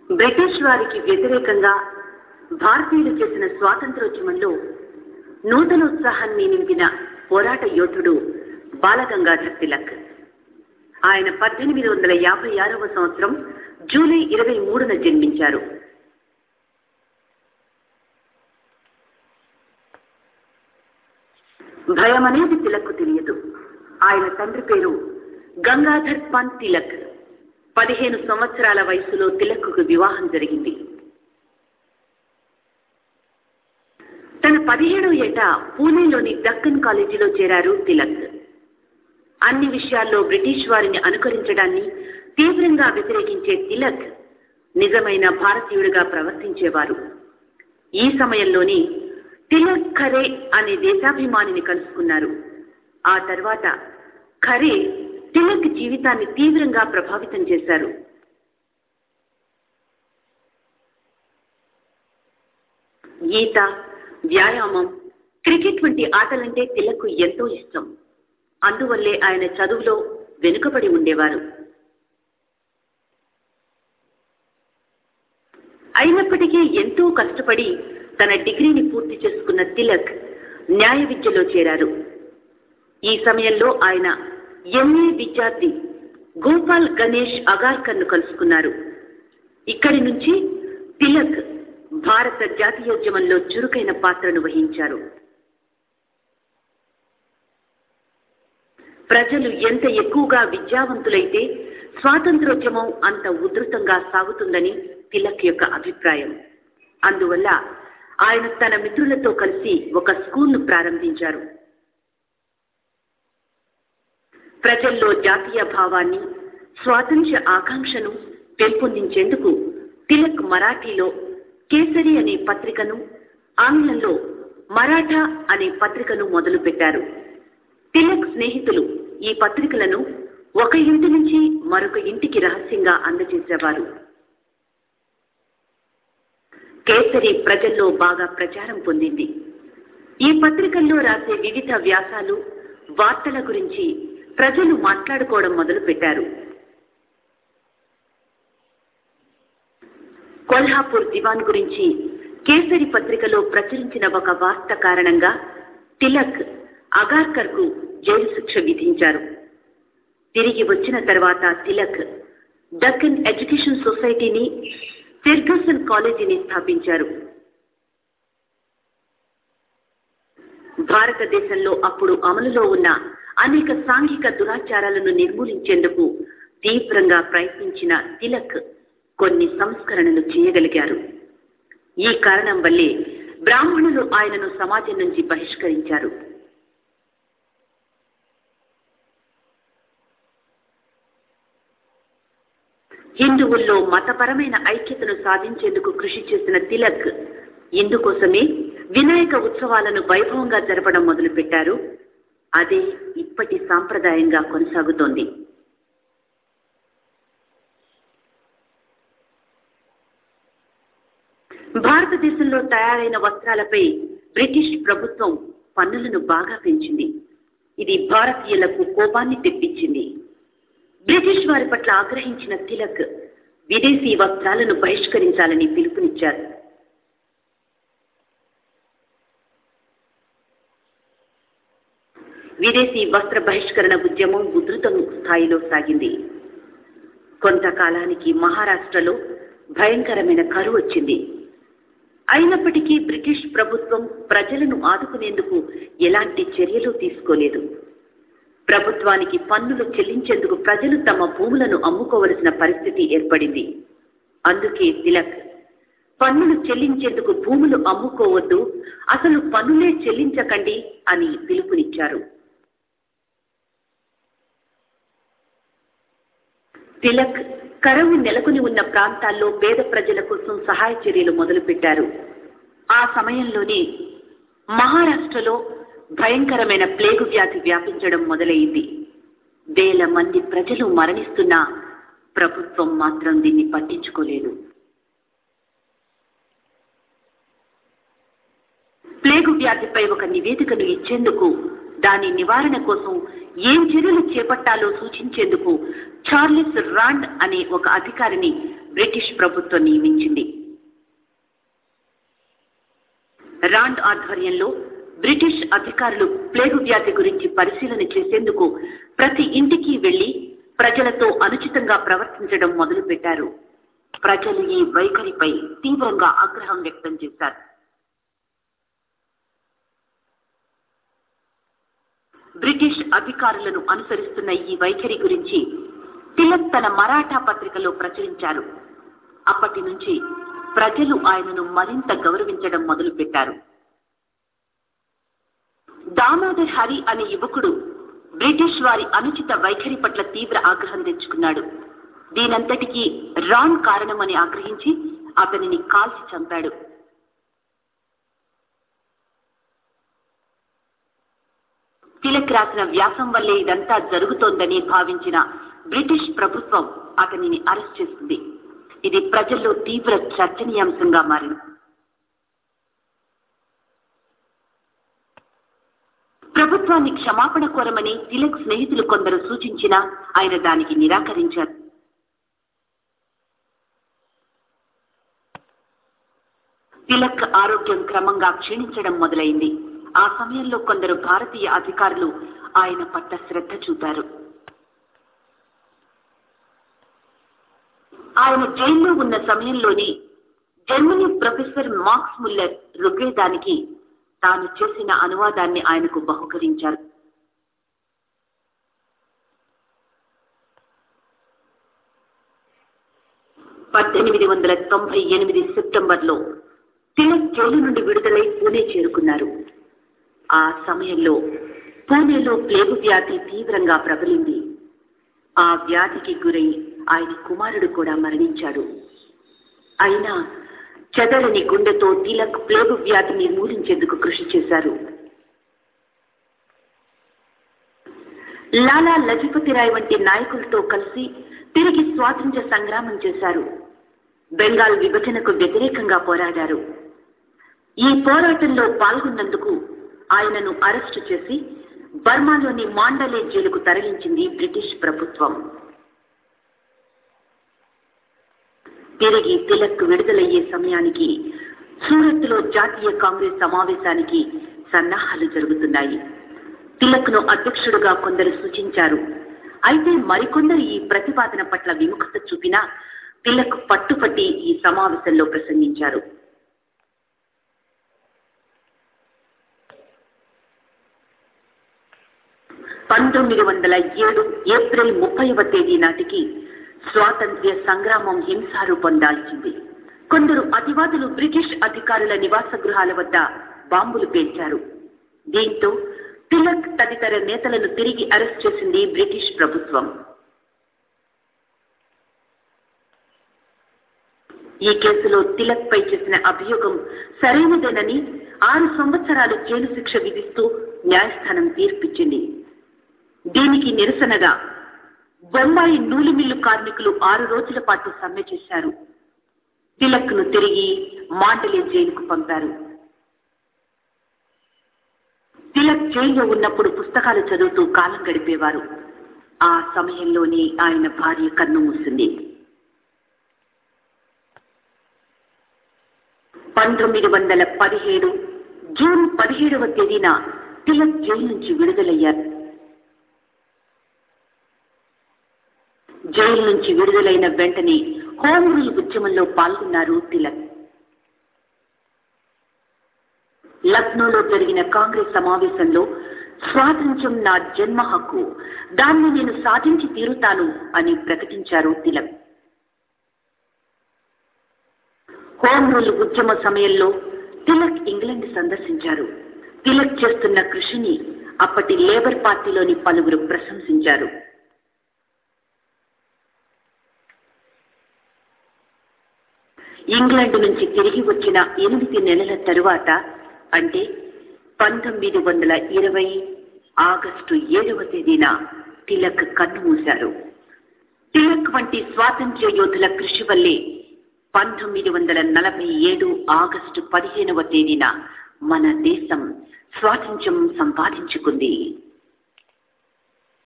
British వారికి వ్యతిరేకంగా భారతీయులు చేసిన స్వాతంత్రోద్యమంలో నూతనోత్సాహాన్ని నింపిన పోరాట యోధుడు బాలగంగాధర్ తిలక్ ఆయన పద్దెనిమిది వందల యాభై ఆరవ సంవత్సరం జూలై ఇరవై మూడున జన్మించారు భయం అనేది తిలక్కు తెలియదు ఆయన తండ్రి పేరు గంగాధర్ పంత్ తిలక్ పదిహేను సంవత్సరాల వయసులో తిలక్కు వివాహం జరిగింది తన పదిహేడవ ఏట పూణేలోని దక్కన్ కాలేజీలో చేరారు తిలక్ అన్ని విషయాల్లో బ్రిటిష్ వారిని అనుకరించడాన్ని తీవ్రంగా వ్యతిరేకించే తిలక్ నిజమైన భారతీయుడిగా ప్రవర్తించేవారు ఈ సమయంలోనే తిలక్ ఖరే అనే దేశాభిమానిని కలుసుకున్నారు ఆ తర్వాత ఖరే తిలక్ జీవితాన్ని తీవ్రంగా ప్రభావితం చేశారు ఈత వ్యాయామం క్రికెట్ వంటి ఆటలంటే తిలక్కు ఎంతో ఇష్టం అందువల్లే ఆయన చదువులో వెనుకబడి ఉండేవారు అయినప్పటికీ ఎంతో కష్టపడి తన డిగ్రీని పూర్తి చేసుకున్న తిలక్ న్యాయ విద్యలో చేరారు ఈ సమయంలో ఆయన ఎంఏ విద్యార్థి గోపాల్ గణేష్ అగార్కర్ ను కలుసుకున్నారు ఇక్కడి నుంచి తిలక్ భారత జాతీయోద్యమంలో చురుకైన పాత్రను వహించారు ప్రజలు ఎంత ఎక్కువగా విద్యావంతులైతే స్వాతంత్రోద్యమం అంత ఉధృతంగా సాగుతుందని తిలక్ యొక్క అభిప్రాయం అందువల్ల ఆయన తన మిత్రులతో కలిసి ఒక స్కూల్ను ప్రారంభించారు ప్రజల్లో జాతీయ భావాన్ని స్వాతంత్ర్య ఆకాంక్షను పెంపొందించేందుకు తిలక్ మరాఠీలో కేసరి అనే పత్రికను ఆంగ్లంలో మరాఠా అనే పత్రికను మొదలుపెట్టారు తిలక్ స్నేహితులు ఈ పత్రికలను ఒక ఇంటి నుంచి మరొక ఇంటికి రహస్యంగా అందజేసేవారు కేసరి ప్రజల్లో బాగా ప్రచారం పొందింది ఈ పత్రికల్లో రాసే వివిధ వ్యాసాలు వార్తల గురించి ప్రజలు మాట్లాడుకోవడం మొదలుపెట్టారు కొల్హాపూర్ దివాన్ గురించి కేసరి పత్రికలో ప్రచురించిన ఒక వార్త కారణంగా తిలక్ అగార్కర్ కు జైలు శిక్ష విధించారు తిరిగి వచ్చిన తర్వాత తిలక్ డక్కన్ ఎడ్యుకేషన్ సొసైటీని ఫెర్గసన్ కాలేజీని స్థాపించారు భారతదేశంలో అప్పుడు అమలులో ఉన్న అనేక సాంఘిక దురాచారాలను నిర్మూలించేందుకు తీవ్రంగా ప్రయత్నించిన తిలక్ కొన్ని సంస్కరణలు చేయగలిగారు ఈ కారణం వల్లే బ్రాహ్మణులు ఆయనను సమాజం నుంచి బహిష్కరించారు హిందువుల్లో మతపరమైన ఐక్యతను సాధించేందుకు కృషి చేసిన తిలక్ ఇందుకోసమే వినాయక ఉత్సవాలను వైభవంగా జరపడం మొదలుపెట్టారు అదే ఇప్పటి సాంప్రదాయంగా కొనసాగుతోంది భారతదేశంలో తయారైన వస్త్రాలపై బ్రిటిష్ ప్రభుత్వం పన్నులను బాగా పెంచింది ఇది భారతీయులకు కోపాన్ని తెప్పించింది బ్రిటిష్ వారి పట్ల ఆగ్రహించిన తిలక్ విదేశీ వస్త్రాలను బహిష్కరించాలని పిలుపునిచ్చారు విదేశీ వస్త్ర బహిష్కరణ ఉద్యమం ఉధృత స్థాయిలో సాగింది కొంతకాలానికి మహారాష్ట్రలో భయంకరమైన కరువు వచ్చింది అయినప్పటికీ బ్రిటిష్ ప్రభుత్వం ప్రజలను ఆదుకునేందుకు ఎలాంటి చర్యలు తీసుకోలేదు ప్రభుత్వానికి పన్నులు చెల్లించేందుకు ప్రజలు తమ భూములను అమ్ముకోవలసిన పరిస్థితి ఏర్పడింది అందుకే తిలక్ పన్నులు చెల్లించేందుకు భూములు అమ్ముకోవద్దు అసలు పన్నులే చెల్లించకండి అని పిలుపునిచ్చారు తిలక్ కరువు నెలకొని ఉన్న ప్రాంతాల్లో పేద ప్రజల కోసం సహాయ చర్యలు మొదలుపెట్టారు ఆ సమయంలోనే మహారాష్ట్రలో భయంకరమైన ప్లేగు వ్యాధి వ్యాపించడం మొదలైంది వేల మంది ప్రజలు మరణిస్తున్నా ప్రభుత్వం మాత్రం దీన్ని పట్టించుకోలేదు ప్లేగు వ్యాధిపై ఒక నివేదికను ఇచ్చేందుకు దాని నివారణ కోసం ఏం చర్యలు చేపట్టాలో సూచించేందుకు చార్లెస్ రాండ్ అనే ఒక అధికారిని బ్రిటిష్ ప్రభుత్వం నియమించింది రాండ్ ఆధ్వర్యంలో బ్రిటిష్ అధికారులు ప్లేగు వ్యాధి గురించి పరిశీలన చేసేందుకు ప్రతి ఇంటికి వెళ్లి ప్రజలతో అనుచితంగా ప్రవర్తించడం మొదలుపెట్టారు ప్రజలు ఈ వైఖరిపై తీవ్రంగా ఆగ్రహం వ్యక్తం చేశారు బ్రిటిష్ అధికారులను అనుసరిస్తున్న ఈ వైఖరి గురించి తిలక్ తన మరాఠా పత్రికలో ప్రచురించారు అప్పటి నుంచి ప్రజలు ఆయనను మరింత గౌరవించడం మొదలుపెట్టారు దామోదర్ హరి అనే యువకుడు బ్రిటిష్ వారి అనుచిత వైఖరి పట్ల తీవ్ర ఆగ్రహం తెచ్చుకున్నాడు దీనంతటికీ రాన్ కారణమని ఆగ్రహించి అతనిని కాల్చి చంపాడు తిలక్ రాసిన వ్యాసం వల్లే ఇదంతా జరుగుతోందని భావించిన బ్రిటిష్ ప్రభుత్వం అతనిని అరెస్ట్ చేసింది ఇది ప్రజల్లో తీవ్ర చర్చనీయాంశంగా మారింది ప్రభుత్వాన్ని క్షమాపణ కోరమని తిలక్ స్నేహితులు కొందరు సూచించినా ఆయన దానికి నిరాకరించారు తిలక్ ఆరోగ్యం క్రమంగా క్షీణించడం మొదలైంది ఆ సమయంలో కొందరు భారతీయ అధికారులు ఆయన పట్ల శ్రద్ధ చూపారు ఆయన జైల్లో ఉన్న సమయంలోని జర్మనీ ప్రొఫెసర్ మార్క్స్ ముల్లర్ ఋగ్వేదానికి తాను చేసిన అనువాదాన్ని ఆయనకు బహుకరించారు పద్దెనిమిది వందల తొంభై ఎనిమిది సెప్టెంబర్లో తిలక్ జైలు నుండి విడుదలై పూణే చేరుకున్నారు ఆ సమయంలో పూణేలో ప్లేగు వ్యాధి తీవ్రంగా ప్రబలింది ఆ వ్యాధికి గురై ఆయన కుమారుడు కూడా మరణించాడు అయినా చెదరని గుండెతో తిలక్ ప్లేగు వ్యాధి నిర్మూలించేందుకు కృషి చేశారు లాలా లజపతి రాయ్ వంటి నాయకులతో కలిసి తిరిగి స్వాతంత్ర్య సంగ్రామం చేశారు బెంగాల్ విభజనకు వ్యతిరేకంగా పోరాడారు ఈ పోరాటంలో పాల్గొన్నందుకు ఆయనను అరెస్టు చేసి బర్మాలోని మాండలే జైలుకు తరలించింది బ్రిటిష్ ప్రభుత్వం తిరిగి తిలక్ విడుదలయ్యే సమయానికి సూరత్ లో జాతీయ కాంగ్రెస్ సమావేశానికి సన్నాహాలు జరుగుతున్నాయి తిలక్ ను అధ్యక్షుడుగా కొందరు సూచించారు అయితే మరికొందరు ఈ ప్రతిపాదన పట్ల విముఖత చూపినా తిలక్ పట్టుపట్టి ఈ సమావేశంలో ప్రసంగించారు పంతొమ్మిది వందల ఏడు ఏప్రిల్ ముప్పైవ తేదీ నాటికి స్వాతంత్ర్య సంగ్రామం హింసారూపం దాల్చింది కొందరు అతివాదులు బ్రిటిష్ అధికారుల నివాస గృహాల వద్ద బాంబులు పేల్చారు దీంతో తిలక్ తదితర నేతలను తిరిగి అరెస్ట్ చేసింది బ్రిటిష్ ప్రభుత్వం ఈ కేసులో తిలక్ పై చేసిన అభియోగం సరైనదేనని ఆరు సంవత్సరాలు జైలు శిక్ష విధిస్తూ న్యాయస్థానం తీర్పిచ్చింది దీనికి నిరసనగా బొంబాయి నూలు మిల్లు కార్మికులు ఆరు రోజుల పాటు సమ్మె చేశారు తిలక్ ను తిరిగి మాండలే జైలుకు పంపారు తిలక్ జైల్లో ఉన్నప్పుడు పుస్తకాలు చదువుతూ కాలం గడిపేవారు ఆ సమయంలోనే ఆయన భార్య కన్ను మూసింది పంతొమ్మిది వందల పదిహేడు జూన్ పదిహేడవ తేదీన తిలక్ జైలు నుంచి విడుదలయ్యారు జైలు నుంచి విడుదలైన వెంటనే హోమ్ రూల్ ఉద్యమంలో పాల్గొన్నారు తిలక్ లక్నోలో జరిగిన కాంగ్రెస్ సమావేశంలో స్వాతంత్ర్యం నా జన్మ హక్కు దాన్ని నేను సాధించి తీరుతాను అని ప్రకటించారు తిలక్ హోమ్ రూల్ ఉద్యమ సమయంలో తిలక్ ఇంగ్లాండ్ సందర్శించారు తిలక్ చేస్తున్న కృషిని అప్పటి లేబర్ పార్టీలోని పలువురు ప్రశంసించారు ఇంగ్లాండ్ నుంచి తిరిగి వచ్చిన ఎనిమిది నెలల తరువాత అంటే పంతొమ్మిది వందల ఇరవై ఆగస్టు ఏడవ తేదీన తిలక్ కన్ను మూశారు తిలక్ వంటి స్వాతంత్ర్య యోధుల కృషి వల్లే పంతొమ్మిది వందల నలభై ఏడు ఆగస్టు పదిహేనవ తేదీన మన దేశం స్వాతంత్ర్యం సంపాదించుకుంది